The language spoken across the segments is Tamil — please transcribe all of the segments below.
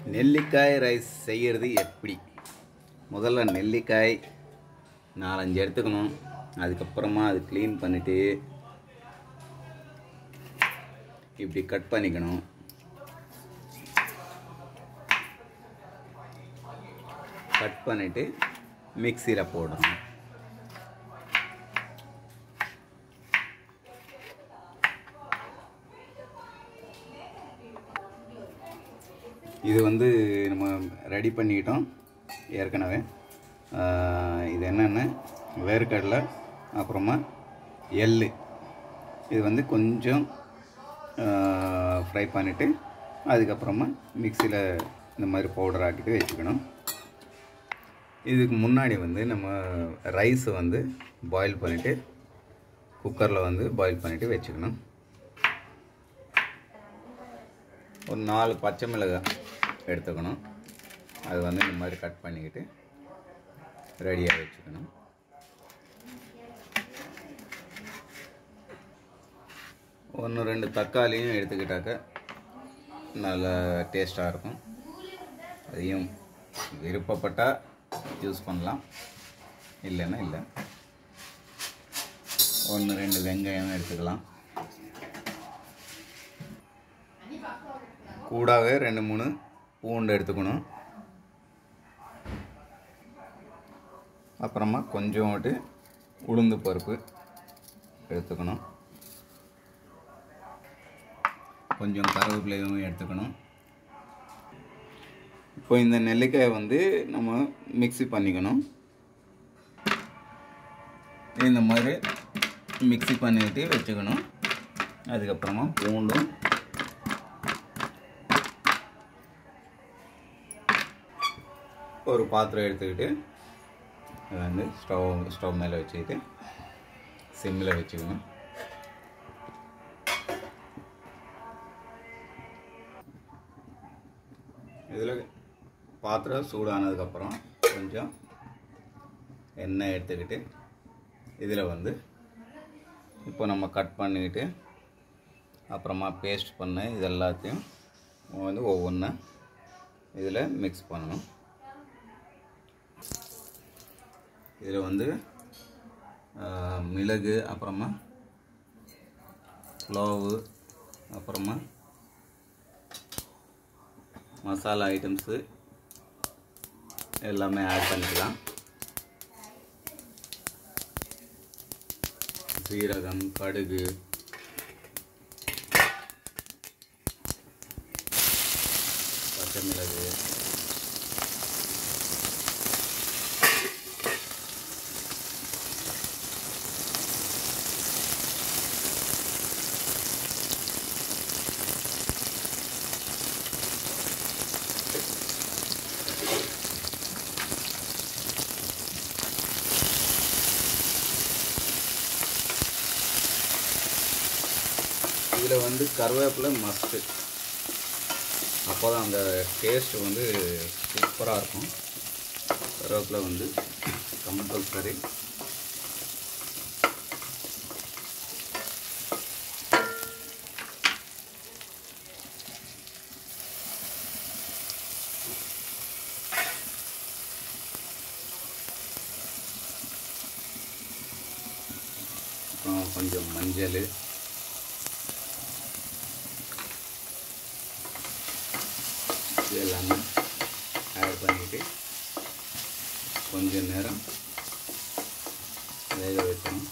நெல்லிக்காய் ரைஸ் செய்கிறது எப்படி முதல்ல நெல்லிக்காய் நாலஞ்சு எடுத்துக்கணும் அதுக்கப்புறமா அது க்ளீன் பண்ணிவிட்டு இப்படி கட் பண்ணிக்கணும் கட் பண்ணிவிட்டு மிக்சியில் போடணும் இது வந்து நம்ம ரெடி பண்ணிக்கிட்டோம் ஏற்கனவே ஆஹ் இது என்னென்ன வேர்க்கடலை அப்புறமா எள்ளு இது வந்து கொஞ்சம் ஃப்ரை பண்ணிவிட்டு அதுக்கப்புறமா மிக்சியில் இந்த மாதிரி பவுடர் ஆக்கிட்டு வச்சுக்கணும் இதுக்கு முன்னாடி வந்து நம்ம ரைஸை வந்து பாயில் பண்ணிவிட்டு குக்கரில் வந்து பாயில் பண்ணிவிட்டு வச்சுக்கணும் ஒரு நாலு பச்சை மிளகாய் எடுத்துக்கணும் அது வந்து இந்த மாதிரி கட் பண்ணிக்கிட்டு ரெடியாக வச்சுக்கணும் ஒன்று ரெண்டு தக்காளியும் எடுத்துக்கிட்டாக்க நல்ல டேஸ்ட்டாக இருக்கும் அதையும் விருப்பப்பட்டால் யூஸ் பண்ணலாம் இல்லைன்னா இல்லை ஒன்று ரெண்டு வெங்காயம் எடுத்துக்கலாம் கூடாவே ரெண்டு மூணு பூண்டு எடுத்துக்கணும் அப்புறமா கொஞ்சோண்டு உளுந்து பருப்பு எடுத்துக்கணும் கொஞ்சம் கருவேப்பிலையும் எடுத்துக்கணும் இப்போ இந்த நெல்லிக்காயை வந்து நம்ம மிக்ஸி பண்ணிக்கணும் இந்த மாதிரி மிக்ஸி பண்ணிட்டு வச்சுக்கணும் அதுக்கப்புறமா பூண்டும் ஒரு பாத்திரம் எடுத்துக்கிட்டு அதை வந்து ஸ்டவ் ஸ்டவ் மேலே வச்சுக்கிட்டு சிம்மில் வச்சுக்கணும் இதில் பாத்திரம் சூடானதுக்கப்புறம் கொஞ்சம் எண்ணெய் எடுத்துக்கிட்டு இதில் வந்து இப்போ நம்ம கட் பண்ணிக்கிட்டு அப்புறமா பேஸ்ட் பண்ண இது எல்லாத்தையும் வந்து ஒவ்வொன்றா இதில் மிக்ஸ் பண்ணணும் இதில் வந்து ஆஹ், மிளகு அப்புறமா புலாவு அப்புறமா மசாலா ஐட்டம்ஸு எல்லாமே ஆட் பண்ணிக்கலாம் சீரகம் கடுகு பச்சை மிளகு இதில் வந்து கருவேப்பிலை மஸ்ட்டு அப்போ தான் அந்த டேஸ்ட் வந்து சூப்பராக இருக்கும் கருவேப்பிலை வந்து கம்பல்சரி அப்புறம் கொஞ்சம் மஞ்சள் இது எல்லாமே ஆட் பண்ணிட்டு கொஞ்ச நேரம் வேக வைக்கணும்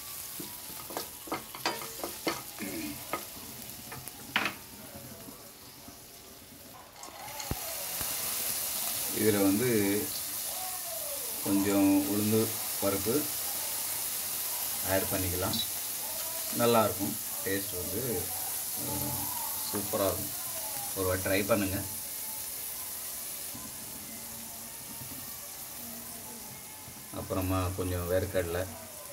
இதில் வந்து கொஞ்சம் உளுந்து பருப்பு ஆட் பண்ணிக்கலாம் நல்லாயிருக்கும் டேஸ்ட் வந்து சூப்பராக இருக்கும் ஒரு வாட்டி ட்ரை பண்ணுங்கள் அப்புறமா கொஞ்சம் வேர்க்கடலை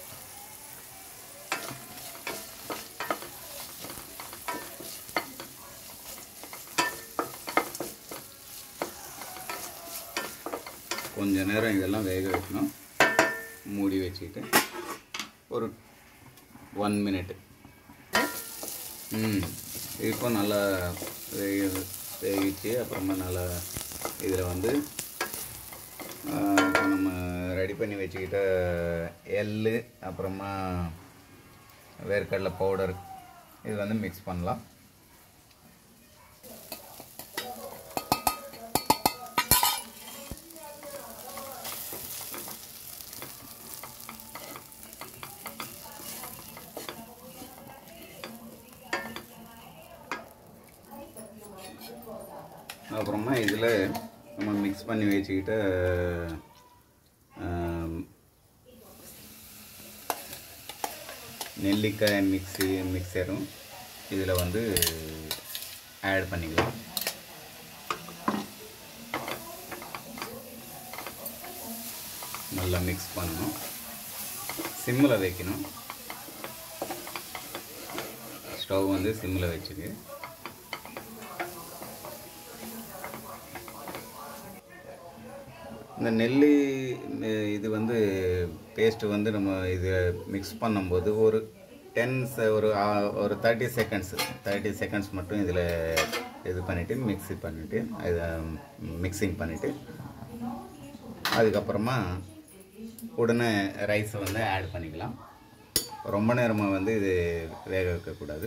கொஞ்ச நேரம் இதெல்லாம் வேக வைக்கணும் மூடி வச்சுக்கிட்டு ஒரு ஒன் மினிட் ம் இப்போ நல்லா வேகுது வேகிச்சு அப்புறமா நல்லா இதில் வந்து ஆஹ், இப்போ நம்ம ரெடி பண்ணி வச்சுக்கிட்ட எள்ளு அப்புறமா வேர்க்கடலை பவுடர் இது வந்து மிக்ஸ் பண்ணலாம் அப்புறமா இதில் நம்ம மிக்ஸ் பண்ணி வச்சுக்கிட்ட ஆம், நெல்லிக்காய் மிக்ஸி மிக்சரும் இதில் வந்து ஆட் பண்ணிக்கலாம் நல்லா மிக்ஸ் பண்ணணும் சிம்மில் வைக்கணும் ஸ்டவ் வந்து சிம்மில் வச்சுட்டு இந்த நெல்லி நெ- இது வந்து பேஸ்ட்டு வந்து நம்ம இது மிக்ஸ் பண்ணும்போது ஒரு டென்ஸ் ஒரு ஆ- ஒரு தேர்ட்டி செகண்ட்ஸ் தேர்ட்டி செகண்ட்ஸ் மட்டும் இதில் இது பண்ணிவிட்டு மிக்ஸி பண்ணிவிட்டு இதை மிக்சிங் பண்ணிவிட்டு அதுக்கப்புறமா உடனே ரைஸை வந்து ஆட் பண்ணிக்கலாம் ரொம்ப நேரமாக வந்து இது வேக வைக்கக்கூடாது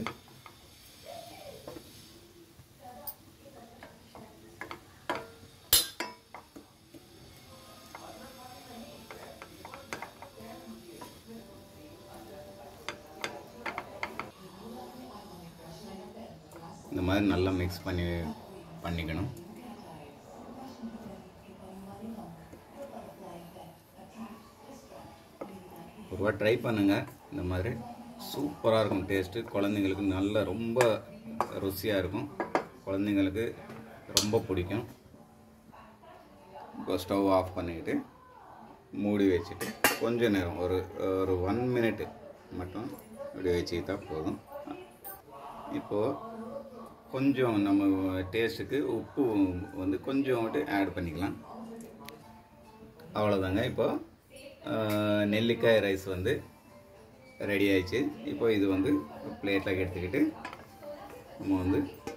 இந்த மாதிரி நல்லா மிக்ஸ் பண்ணி பண்ணிக்கணும் ஒரு வாட்டி ட்ரை பண்ணுங்கள் இந்த மாதிரி சூப்பராக இருக்கும் டேஸ்ட்டு குழந்தைங்களுக்கு நல்ல ரொம்ப ருசியாக இருக்கும் குழந்தைங்களுக்கு ரொம்ப பிடிக்கும் இப்போ ஸ்டவ் ஆஃப் பண்ணிக்கிட்டு மூடி வச்சுட்டு கொஞ்ச நேரம் ஒரு ஒரு ஒன் மினிட் மட்டும் இப்படி வச்சுக்கிட்டா போதும் இப்போது கொஞ்சம் நம்ம டேஸ்ட்டுக்கு உப்பு வந்து கொஞ்சம் மட்டும் ஆட் பண்ணிக்கலாம் அவ்வளோதாங்க இப்போ ஆஹ், நெல்லிக்காய் ரைஸ் வந்து ரெடி ஆயிடுச்சு இப்போ இது வந்து பிளேட்டில் எடுத்துக்கிட்டு நம்ம வந்து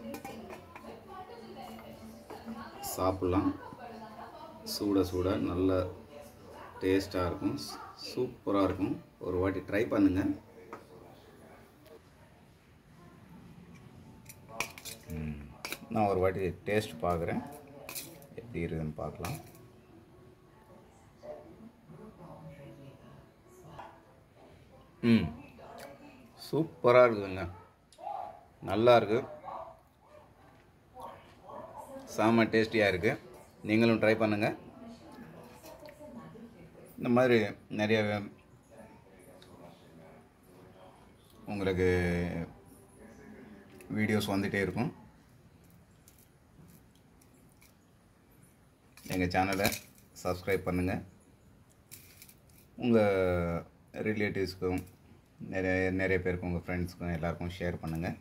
சாப்பிட்லாம் சூட சூட நல்ல டேஸ்ட்டாக இருக்கும் சூப்பராக இருக்கும் ஒரு வாட்டி ட்ரை பண்ணுங்கள் நான் ஒரு வாட்டி டேஸ்ட் பார்க்குறேன் எப்படி இருக்குதுன்னு பார்க்கலாம் ம் சூப்பராக இருக்குதுங்க நல்லா இருக்கு செம டேஸ்டியாக இருக்குது நீங்களும் ட்ரை பண்ணுங்கள் இந்த மாதிரி நிறைய உங்களுக்கு வீடியோஸ் வந்துகிட்டே இருக்கும் எங்கள் சேனலை சப்ஸ்கிரைப் பண்ணுங்கள் உங்கள் ரிலேட்டிவ்ஸ்க்கும் நிறைய நிறைய பேருக்கு உங்கள் ஃப்ரெண்ட்ஸ்க்கும் எல்லாருக்கும் ஷேர் பண்ணுங்கள்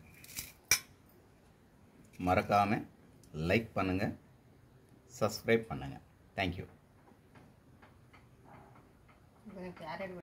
மறக்காமல் லைக் பண்ணுங்கள் சப்ஸ்கிரைப் பண்ணுங்கள் தேங்க்யூ கேரட்